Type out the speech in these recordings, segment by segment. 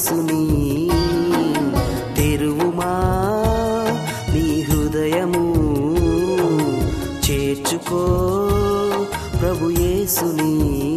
యేసుని తెరువుమా నీ హృదయము చేర్చుకో ప్రభు యేసుని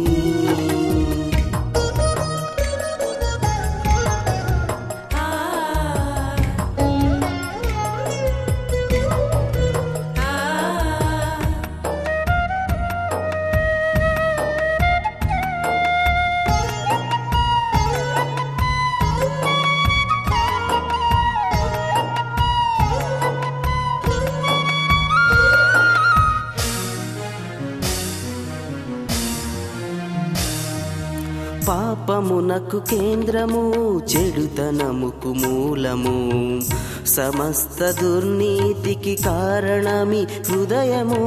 పాపమునకు కేంద్రము చెడుతనముకు మూలము సమస్త దుర్నీతికి కారణమి హృదయము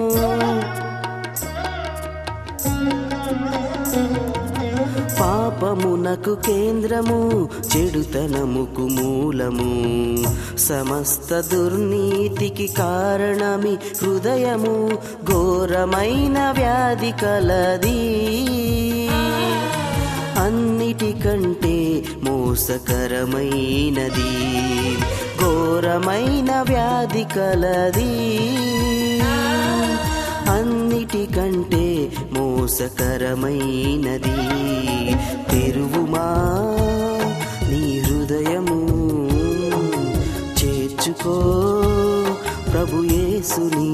పాపమునకు కేంద్రము చెడుతనముకు మూలము సమస్త దుర్నీతికి కారణమి హృదయము ఘోరమైన వ్యాధి కలది అన్నిటికంటే మోసకరమైనది ఘోరమైన వ్యాధి కలది అన్నిటికంటే మోసకరమైనది తెరువుమా నీ హృదయము చేర్చుకో ప్రభు యేసుని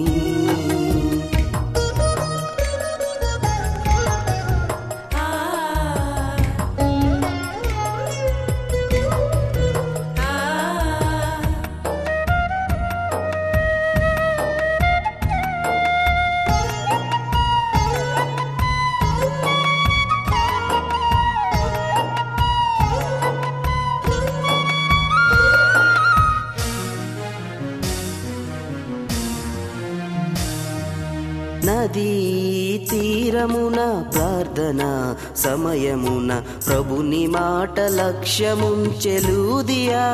నదీ తీరమున ప్రార్థన సమయమున ప్రభుని మాట లక్ష్యముంచెలుదియా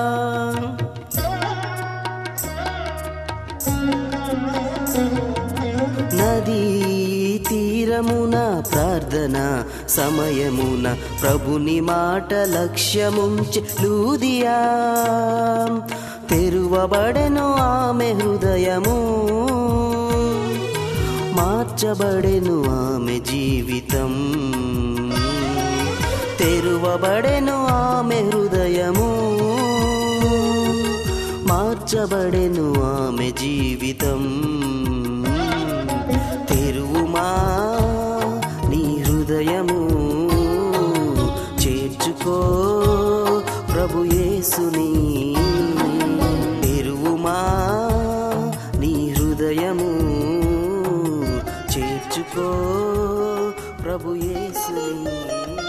నదీ తీరమున ప్రార్థన సమయమున ప్రభుని మాట లక్ష్యముంచెలుదియా తెరువబడెను ఆమె హృదయము మార్చబడెను ఆమె జీవితం తెరువబడెను ఆమె హృదయము మార్చబడెను ఆమె జీవితం తెరువుమా నీ హృదయము చేర్చుకో ప్రభు యేసుని తెరువుమా నీ హృదయము చేర్చుకో ప్రభు యేసుని